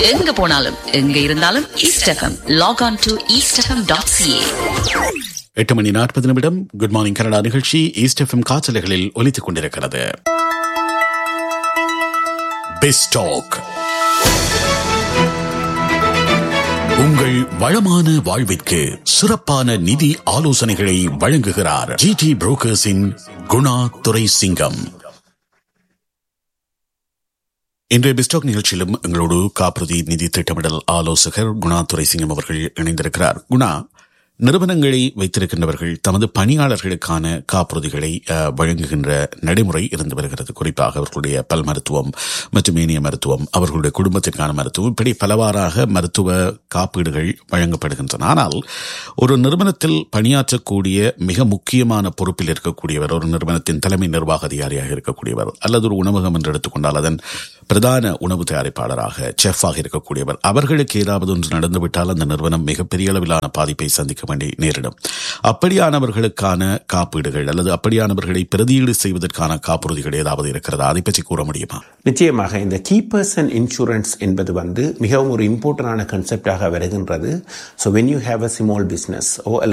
எங்க போனாலும் எங்க இருந்தாலும் East FM log on to East FM dot CA எட்டு மணி நாற்பது நிமிடம் குட் மார்னிங் கனடா நிகழ்ச்சி ஈஸ்ட் எஃப்எம் காற்றலைகளில் ஒலித்துக் கொண்டிருக்கிறது பெஸ்டாக் உங்கள் வளமான வாழ்விற்கு சிறப்பான நிதி ஆலோசனைகளை வழங்குகிறார் ஜிடி புரோக்கர்ஸின் குணா துரை சிங்கம் இன்றைய பிஸ்டாக் நிகழ்ச்சியிலும் எங்களோடு காப்புறுதி நிதி திட்டமிடல் ஆலோசகர் குணா துரை சிங்கம் அவர்கள் இணைந்திருக்கிறார் குணா நிறுவனங்களை வைத்திருக்கின்றவர்கள் தமது பணியாளர்களுக்கான காப்புறுதிகளை அஹ், வழங்குகின்ற நடைமுறை இருந்து வருகிறது குறிப்பாக அவர்களுடைய பல் மருத்துவம் மற்றும் ஏனைய மருத்துவம் அவர்களுடைய குடும்பத்திற்கான மருத்துவம் இப்படி பலவாறாக மருத்துவ காப்பீடுகள் வழங்கப்படுகின்றன ஆனால் ஒரு நிறுவனத்தில் பணியாற்றக்கூடிய மிக முக்கியமான பொறுப்பில் இருக்கக்கூடியவர் ஒரு நிறுவனத்தின் தலைமை நிர்வாக அதிகாரியாக இருக்கக்கூடியவர் அல்லது ஒரு உணவகம் என்று எடுத்துக்கொண்டால் அதன் பிரதான உணவு தயாரிப்பாளராக செஃப்பாக இருக்கக்கூடியவர் அவர்களுக்கு ஏதாவது ஒன்று நடந்துவிட்டால் அந்த நிறுவனம் மிகப்பெரிய அளவிலான பாதிப்பை சந்திக்க வேண்டி நேரிடும் அப்படியானவர்களுக்கான காப்பீடுகள் அல்லது அப்படியானவர்களை பிரதியீடு செய்வதற்கான காப்புறுதிகள் ஏதாவது இருக்கிறதா அதை பற்றி கூற முடியுமா நிச்சயமாக இந்த கீ பர்சன் இன்சூரன்ஸ் என்பது வந்து மிகவும் ஒரு இம்பார்ட்டண்டான கன்செப்டாக வருகின்றது so when you have a small business O